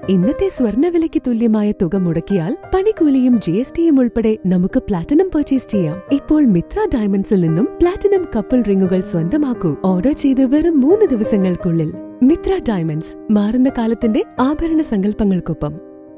ഇന്നത്തെ സ്വർണ്ണവിലയ്ക്ക് തുല്യമായ തുക മുടക്കിയാൽ പണിക്കൂലിയും ജി എസ് ടിയും ഉൾപ്പെടെ നമുക്ക് പ്ലാറ്റിനം പർച്ചേസ് ചെയ്യാം ഇപ്പോൾ മിത്ര ഡയമണ്ട്സിൽ നിന്നും പ്ലാറ്റിനം കപ്പിൾ റിങ്ങുകൾ സ്വന്തമാക്കൂ ഓർഡർ ചെയ്ത് വെറും മൂന്ന് ദിവസങ്ങൾക്കുള്ളിൽ മിത്ര ഡയമണ്ട്സ് മാറുന്ന കാലത്തിന്റെ ആഭരണ സങ്കല്പങ്ങൾക്കൊപ്പം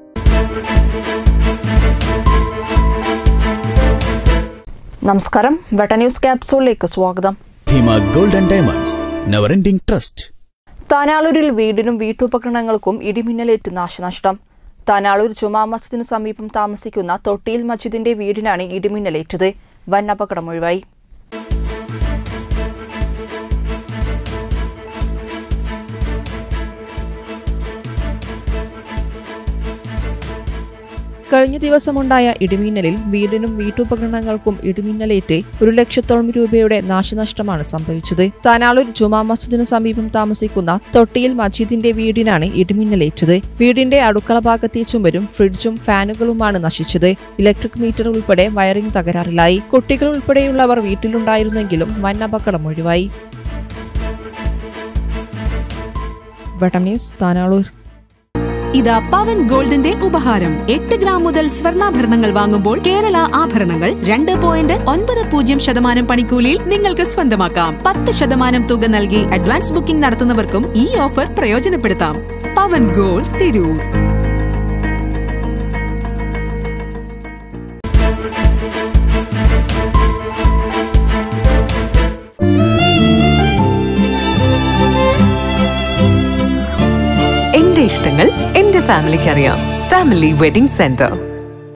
നമസ്കാരം വെട്ട ന്യൂസ് ക്യാപ്സൂളിലേക്ക് സ്വാഗതം Dheema gold and diamonds never ending trust താനാളൂരിൽ വീടിനും വീട്ടുപകരണങ്ങൾക്കും ഇടിമിന്നലേറ്റ് നാശനഷ്ടം താനാളൂർ ജുമാ മസ്ജിദിനു സമീപം താമസിക്കുന്ന തൊട്ടിയിൽ മസ്ജിദിന്റെ വീടിനാണ് ഇടിമിന്നലേറ്റത് വൻ അപകടം ഒഴിവായി കഴിഞ്ഞ ദിവസമുണ്ടായ ഇടിമിന്നലിൽ വീടിനും വീട്ടുപകരണങ്ങൾക്കും ഇടിമിന്നലേറ്റ് ഒരു ലക്ഷത്തോളം രൂപയുടെ നാശനഷ്ടമാണ് സംഭവിച്ചത് താനാളൂർ ജുമാ മസ്ജിദിനു സമീപം താമസിക്കുന്ന തൊട്ടിയിൽ മസ്ജിദിന്റെ വീടിനാണ് ഇടിമിന്നലേറ്റത് വീടിന്റെ അടുക്കള ഭാഗത്തെ ചുമരും ഫ്രിഡ്ജും ഫാനുകളുമാണ് നശിച്ചത് ഇലക്ട്രിക് മീറ്റർ ഉൾപ്പെടെ വയറിംഗ് തകരാറിലായി കുട്ടികൾ ഉൾപ്പെടെയുള്ളവർ വീട്ടിലുണ്ടായിരുന്നെങ്കിലും വൻ അപകടം ഒഴിവായി വട്ടം ന്യൂസ് താനാളൂർ ഇതാ പവൻ ഗോൾഡിന്റെ ഉപഹാരം എട്ട് ഗ്രാം മുതൽ സ്വർണ്ണാഭരണങ്ങൾ വാങ്ങുമ്പോൾ കേരള ആഭരണങ്ങൾ രണ്ട് പോയിന്റ് ഒൻപത് പൂജ്യം ശതമാനം പണിക്കൂലിയിൽ നിങ്ങൾക്ക് സ്വന്തമാക്കാം പത്ത് ശതമാനം തുക നൽകി അഡ്വാൻസ് ബുക്കിംഗ് നടത്തുന്നവർക്കും ഈ ഓഫർ പ്രയോജനപ്പെടുത്താം പവൻ ഗോൾഡ് തിരൂർ എന്റെ ഇഷ്ടങ്ങൾ എന്റെ ഫാമിലിക്ക് അറിയാം ഫാമിലി വെഡിംഗ് സെന്റർ